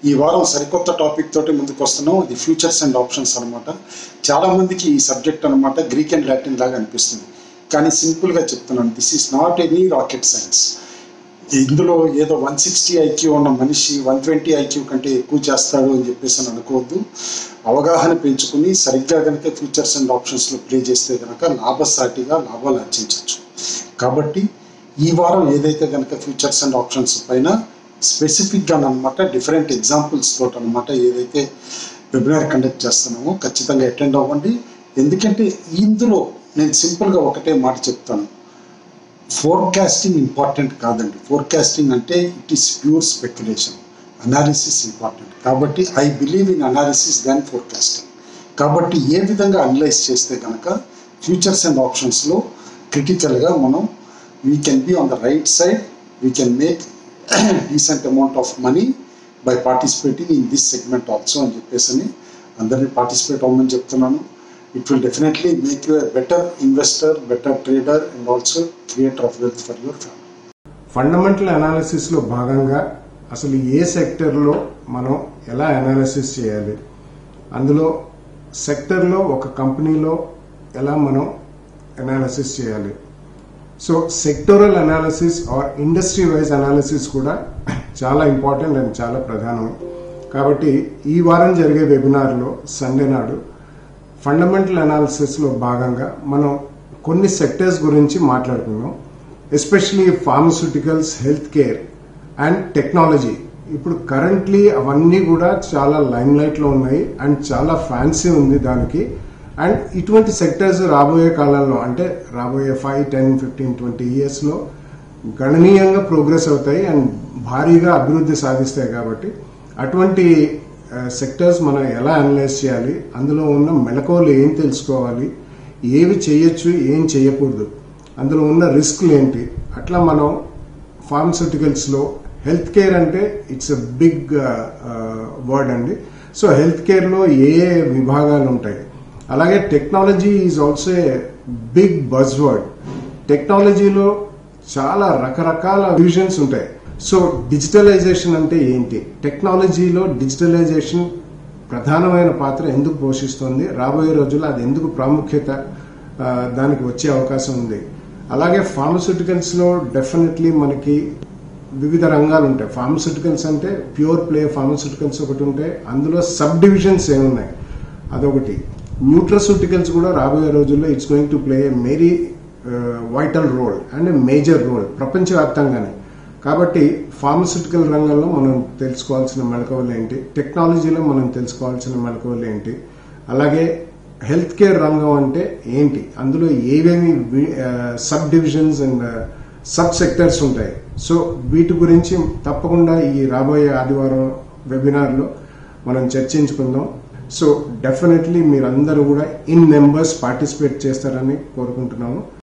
ఈ వారం సరికొత్త టాపిక్ తోటి ముందుకు వస్తున్నాం అది ఫ్యూచర్స్ అండ్ ఆప్షన్స్ అనమాట చాలా మందికి ఈ సబ్జెక్ట్ అనమాట గ్రీక్ అండ్ లాటిన్ లాగా అనిపిస్తుంది కానీ సింపుల్గా చెప్తున్నాను this is not any rocket science ఇందులో ఏదో వన్ సిక్స్టీ ఐక్యూ ఉన్న మనిషి వన్ ట్వంటీ ఐక్యూ కంటే ఎక్కువ చేస్తాడు అని చెప్పేసి అని అనుకోవద్దు అవగాహన పెంచుకుని సరిగ్గా కనుక ఫ్యూచర్స్ అండ్ ఆప్షన్స్లో ప్లే చేస్తే కనుక లాభసాటిగా లాభాలు ఆర్జించవచ్చు కాబట్టి ఈ వారం ఏదైతే కనుక ఫ్యూచర్స్ అండ్ ఆప్షన్స్ పైన స్పెసిఫిక్గా అనమాట డిఫరెంట్ ఎగ్జాంపుల్స్ తోటి అనమాట ఏదైతే వెబినార్ కండక్ట్ చేస్తున్నామో ఖచ్చితంగా అటెండ్ అవ్వండి ఎందుకంటే ఇందులో నేను సింపుల్గా ఒకటే మాట చెప్తాను ఫోర్కాస్టింగ్ ఇంపార్టెంట్ కాదండి ఫోర్కాస్టింగ్ అంటే it is pure speculation analysis important కాబట్టి I believe in analysis than forecasting కాబట్టి ఏ విధంగా అనలైజ్ చేస్తే కనుక ఫ్యూచర్స్ అండ్ ఆప్షన్స్లో క్రిటికల్గా మనం we can be on the right side we can make decent amount of money by participating in this segment also అని చెప్పేసి అందరినీ పార్టిసిపేట్ అవ్వమని చెప్తున్నాను it will definitely make you better investor better trader and also creator of wealth for your family fundamental అనాలిసిస్లో భాగంగా అసలు ఏ సెక్టర్లో మనం ఎలా అనాలిసిస్ చేయాలి అందులో సెక్టర్లో ఒక కంపెనీలో ఎలా మనం అనాలిసిస్ చేయాలి so sectoral analysis or industry wise analysis కూడా చాలా ఇంపార్టెంట్ అండ్ చాలా ప్రధానం కాబట్టి ఈ వారం జరిగే వెబినార్లో సండే నాడు ఫండమెంటల్ అనాలిసిస్లో భాగంగా మనం కొన్ని సెక్టర్స్ గురించి మాట్లాడుకుందాం especially pharmaceuticals health care and technology ఇప్పుడు కరెంట్లీ అవన్నీ కూడా చాలా లైమ్ లైట్లో ఉన్నాయి అండ్ చాలా ఫ్యాన్సీ ఉంది దానికి అండ్ ఇటువంటి సెక్టర్స్ రాబోయే కాలంలో అంటే రాబోయే ఫైవ్ టెన్ ఫిఫ్టీన్ ట్వంటీ ఇయర్స్లో గణనీయంగా ప్రోగ్రెస్ అవుతాయి అండ్ భారీగా అభివృద్ధి సాధిస్తాయి కాబట్టి అటువంటి సెక్టర్స్ మనం ఎలా అనలైజ్ చేయాలి అందులో ఉన్న మెలకువలు ఏం తెలుసుకోవాలి ఏవి చేయొచ్చు ఏం చేయకూడదు అందులో ఉన్న రిస్క్లు ఏంటి అట్లా మనం ఫార్మస్యూటికల్స్లో హెల్త్ కేర్ అంటే ఇట్స్ ఎ బిగ్ వర్డ్ అండి సో హెల్త్ కేర్లో ఏ ఏ విభాగాలు ఉంటాయి అలాగే technology is also a big buzz word టెక్నాలజీలో చాలా రకరకాల విజన్స్ ఉంటాయి సో డిజిటలైజేషన్ అంటే ఏంటి టెక్నాలజీలో డిజిటలైజేషన్ ప్రధానమైన పాత్ర ఎందుకు పోషిస్తుంది రాబోయే రోజుల్లో అది ఎందుకు ప్రాముఖ్యత ఆ, దానికి వచ్చే అవకాశం ఉంది అలాగే ఫార్మస్యూటికల్స్లో డెఫినెట్లీ మనకి వివిధ రంగాలు ఉంటాయి ఫార్మస్యూటికల్స్ అంటే ప్యూర్ ప్లే ఫార్మస్యూటికల్స్ ఒకటి ఉంటాయి అందులో సబ్ డివిజన్స్ ఏమున్నాయి అదొకటి న్యూట్రసూటికల్స్ కూడా రాబోయే రోజుల్లో it's going to play a very vital role and major role ప్రపంచవ్యాప్తంగానే కాబట్టి ఫార్మస్యూటికల్ రంగంలో మనం తెలుసుకోవాల్సిన మెలకువలు ఏంటి టెక్నాలజీలో మనం తెలుసుకోవాల్సిన మెలకువలు ఏంటి అలాగే హెల్త్ కేర్ రంగం అంటే ఏంటి అందులో ఏవేమి sub divisions and sub sectors ఉంటాయి సో వీటి గురించి తప్పకుండా ఈ రాబోయే ఆదివారం వెబినార్లో మనం చర్చించుకుందాం సో డెఫినెట్లీ మీరందరూ కూడా ఇన్ నెంబర్స్ పార్టిసిపేట్ చేస్తారని కోరుకుంటున్నాము